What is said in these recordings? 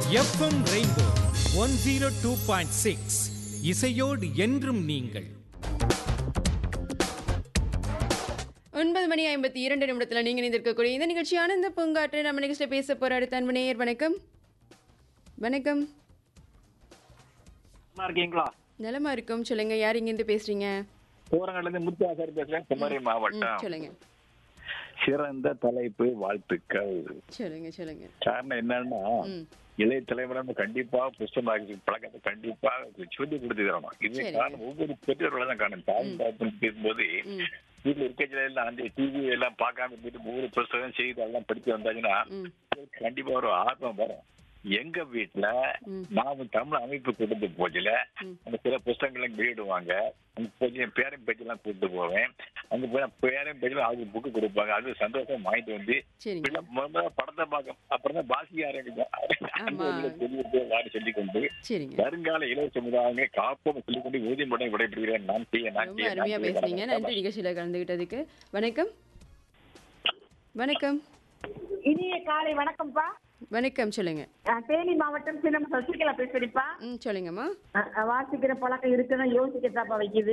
FM Rainbow one zero two point six இசையோடு என்றும் நீங்கள் ஒன்பது மணி ஐம்பத்தி இரண்டு நிமிடத்தில் நீங்கள் இணைந்திருக்கக்கூடிய இந்த நிகழ்ச்சி ஆனந்த பூங்காற்று நம்ம நிகழ்ச்சியில் பேச போகிற அடுத்த அன்பு நேயர் வணக்கம் வணக்கம் நல்லா இருக்கீங்களா நலமா இருக்கும் சொல்லுங்க யார் இங்கேருந்து பேசுறீங்க கோரங்கள்ல இருந்து முத்து ஆசாரி பேசுறேன் குமரி ம், மாவட்டம் சொல்லுங்க சிறந்த தலைப்பு வாழ்த்துக்கள் சொல்லுங்க சொல்லுங்க காரணம் என்னன்னா ம் இளைய தலைமுறை கண்டிப்பா புஸ்தமாக பழக்கத்தை கண்டிப்பா சொல்லி கொடுத்துக்கிறோம் இது சரி. காரணம் ஒவ்வொரு பெற்றோர்களும் தான் காரணம் தாய் தாத்தன் பேசும்போது ம் வீட்டுல இருக்கச்சில எல்லாம் அந்த டிவி எல்லாம் பார்க்காம இருந்துட்டு ஒவ்வொரு புஸ்தகம் செய்தி எல்லாம் படிச்சு வந்தாங்கன்னா ம் கண்டிப்பா ஒரு ஆர்வம் வரும் எங்க வீட்டுல ம். நாம தமிழ் அமைப்பு கொடுத்து போச்சுல ம். அந்த சில புஸ்தகங்கள் வெளியிடுவாங்க அங்க போய் என் பேரன் பேச்செல்லாம் கூப்பிட்டு போவேன் அங்க போய் பேரன் பேச்செல்லாம் அவங்க புக்கு கொடுப்பாங்க அது சந்தோஷம் வாங்கிட்டு வந்து சரிங்க பிள்ளை முதல்ல படத்தை பார்க்க அப்புறம் தான் வாசிக்க ஆரம்பிக்கும் அந்த ஆமா. வழியில பெரிய வாடி சொல்லிக் கொண்டு சரிங்க வருங்கால இளைய சமுதாயமே காப்போம் சொல்லிக் கொண்டு ஊதியம் விடைபெறுகிறேன் நான் செய்ய நான் ரொம்ப செய்ய நான் அருமையா செய்ய, பேசுறீங்க நான் நன்றி நிகழ்ச்சியில் கலந்துகிட்டதுக்கு வணக்கம் வணக்கம் இனிய காலை வணக்கம்ப்பா வணக்கம் சொல்லுங்க நான் தேனி மாவட்டம் சின்னம் சசிகலா பேசுறேன்ப்பா ம் சொல்லுங்கம்மா அஹ், அஹ், வாசிக்கிற பழக்கம் இருக்குன்னு யோசிக்கத்தாப்பா வைக்குது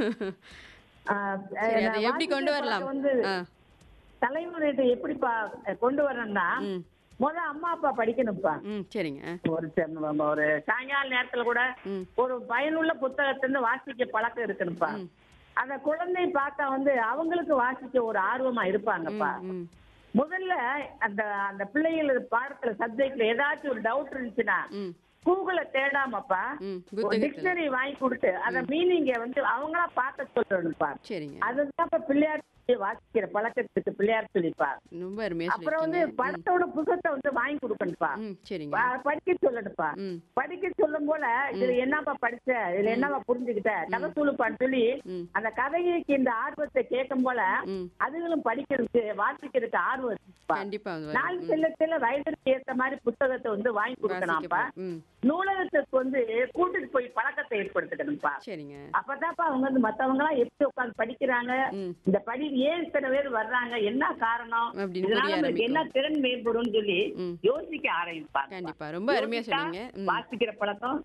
அஹ், சரி நான் அதை எப்படி வாசிக்கிற கொண்டு வரலாம் பழக்கம் வந்து ஆ தலைமுறையிட்ட எப்படிப்பா அஹ், கொண்டு வரணும்னா ம் முத அம்மா அப்பா படிக்கணும்ப்பா ம் சரிங்க ஒரு செ- ஒரு சாயங்கால நேரத்துல கூட ம் ஒரு பயனுள்ள புத்தகத்திலிருந்து வாசிக்க பழக்கம் இருக்கணும்ப்பா ம். அந்த குழந்தை பார்த்தா வந்து அவங்களுக்கு வாசிக்க ஒரு ஆர்வமா இருப்பாங்கப்பா ம் முதல்ல அந்த அந்த பிள்ளைகள் பாடத்துல சப்ஜெக்ட்ல ஏதாச்சும் ஒரு டவுட் இருந்துச்சுன்னா ம் கூகுள தேடாமப்பா ம் ஒரு புத்தகத்தில் டிக்ஷனரி வாங்கி கொடுத்து அந்த மீனிங்க வந்து அவங்களா பார்க்க சொல்லணும்ப்பா சரிங்க அதுதான் இப்ப பிள்ளையார் சொல்லி வாசிக்கிற பழக்கத்துக்கு பிள்ளையார் சொல்லிப்பா ரொம்ப அருமையா அப்புறம் வந்து சொல்லிருக்கீங்க படத்தோட புத்தகத்தை வந்து வாங்கி கொடுக்கணும்ப்பா ம் சரிங்க ப- படிக்க சொல்லணும்ப்பா ம் படிக்க சொல்லும் போல இதுல என்னப்பா படிச்ச இதுல என்னப்பா புரிஞ்சுக்கிட்ட கதை சொல்லுப்பான்னு சொல்லி ம் அந்த கதைக்கு இந்த ஆர்வத்தை கேட்கும் போல ம் அதுகளும் படிக்கிறதுக்கு வாசிக்கிறதுக்கு ஆர்வம் இருக்குப்பா கண்டிப்பா அது நாள் வரும். செல்ல செல்ல வயதுக்கு ஏத்த மாதிரி புத்தகத்தை வந்து வாங்கி ம், கொடுக்கலாம்ப்பா வாசிக்கப்படும். ம் நூலகத்துக்கு வந்து கூட்டிட்டு போய் பழக்கத்தை ஏற்படுத்திக்கணும்ப்பா சரிங்க அப்பதான்ப்பா அவங்க வந்து மத்தவங்க எல்லாம் எப்படி உட்கார்ந்து படிக்கிறாங்க ம் இந்த படி ஏன் இத்தனை பேர் வர்றாங்க என்ன காரணம் அப்படின்னு இதனால புரிய நம்மளுக்கு என்ன ஆரம்பிக்கும் திறன் மேம்படும் சொல்லி ம் யோசிக்க ஆரம்பிப்பாங்க கண்டிப்பா ரொம்ப அருமையா யோசிச்சா சொன்னீங்க ம் வாசிக்கிற பழக்கம்